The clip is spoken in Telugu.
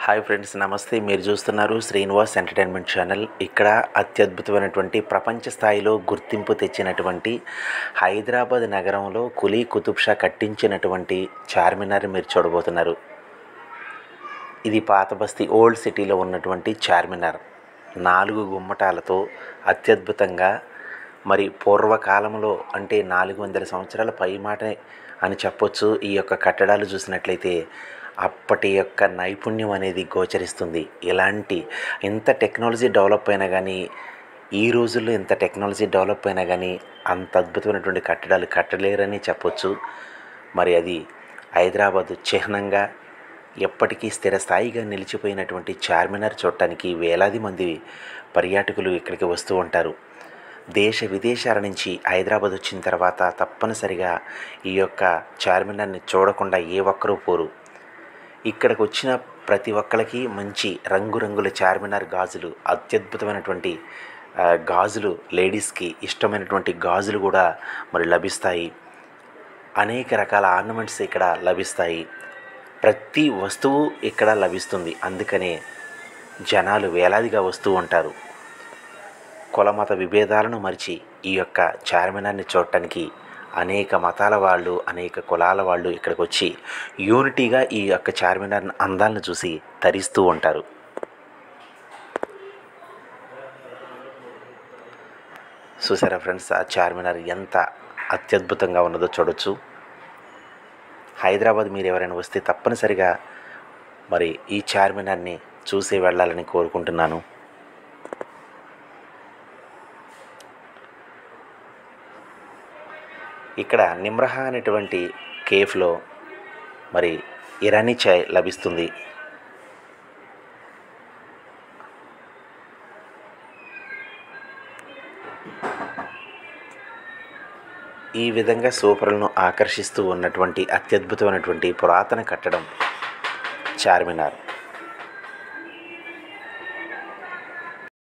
హాయ్ ఫ్రెండ్స్ నమస్తే మీరు చూస్తున్నారు శ్రీనివాస్ ఎంటర్టైన్మెంట్ ఛానల్ ఇక్కడ అత్యద్భుతమైనటువంటి ప్రపంచ స్థాయిలో గుర్తింపు తెచ్చినటువంటి హైదరాబాద్ నగరంలో కులీ కుతుబ్ షా కట్టించినటువంటి చార్మినార్ మీరు చూడబోతున్నారు ఇది పాత బస్తీ ఓల్డ్ సిటీలో ఉన్నటువంటి చార్మినార్ నాలుగు గుమ్మటాలతో అత్యద్భుతంగా మరి పూర్వకాలంలో అంటే నాలుగు వందల సంవత్సరాల పైమాట అని చెప్పొచ్చు ఈ యొక్క కట్టడాలు చూసినట్లయితే అప్పటి యొక్క నైపుణ్యం అనేది గోచరిస్తుంది ఇలాంటి ఎంత టెక్నాలజీ డెవలప్ అయినా కానీ ఈ రోజుల్లో ఎంత టెక్నాలజీ డెవలప్ అయినా కానీ అంత అద్భుతమైనటువంటి కట్టడాలు కట్టలేరని చెప్పొచ్చు మరి అది హైదరాబాదు చిహ్నంగా ఎప్పటికీ స్థిరస్థాయిగా నిలిచిపోయినటువంటి చార్మినార్ చూడటానికి వేలాది మంది పర్యాటకులు ఇక్కడికి వస్తూ ఉంటారు దేశ విదేశాల నుంచి హైదరాబాద్ వచ్చిన తర్వాత తప్పనిసరిగా ఈ యొక్క చార్మినార్ని చూడకుండా ఏ ఒక్కరూ పోరు ఇక్కడికి వచ్చిన ప్రతి ఒక్కరికి మంచి రంగురంగుల చార్మినార్ గాజులు అత్యద్భుతమైనటువంటి ఆ, గాజులు లేడీస్కి ఇష్టమైనటువంటి గాజులు కూడా మరి లభిస్తాయి అనేక రకాల ఆర్నమెంట్స్ ఇక్కడ లభిస్తాయి ప్రతి వస్తువు ఇక్కడ లభిస్తుంది అందుకనే జనాలు వేలాదిగా వస్తూ ఉంటారు కులమత విభేదాలను మరిచి ఈ యొక్క చార్మినార్ని చూడటానికి అనేక మతాల వాళ్ళు అనేక కులాల వాళ్ళు ఇక్కడికి వచ్చి యూనిటీగా ఈ యొక్క చార్మినార్ అందాలను చూసి తరిస్తూ ఉంటారు చూసారా ఫ్రెండ్స్ ఆ చార్మినార్ ఎంత అత్యద్భుతంగా ఉన్నదో చూడొచ్చు హైదరాబాద్ మీరు ఎవరైనా వస్తే తప్పనిసరిగా మరి ఈ చార్మినార్ని చూసి వెళ్ళాలని కోరుకుంటున్నాను ఇక్కడ నిమ్రహా అనేటువంటి కేఫ్లో మరి ఇరానీ చాయ్ లభిస్తుంది ఈ విధంగా సూపర్లను ఆకర్షిస్తూ ఉన్నటువంటి అత్యద్భుతమైనటువంటి పురాతన కట్టడం చార్మినార్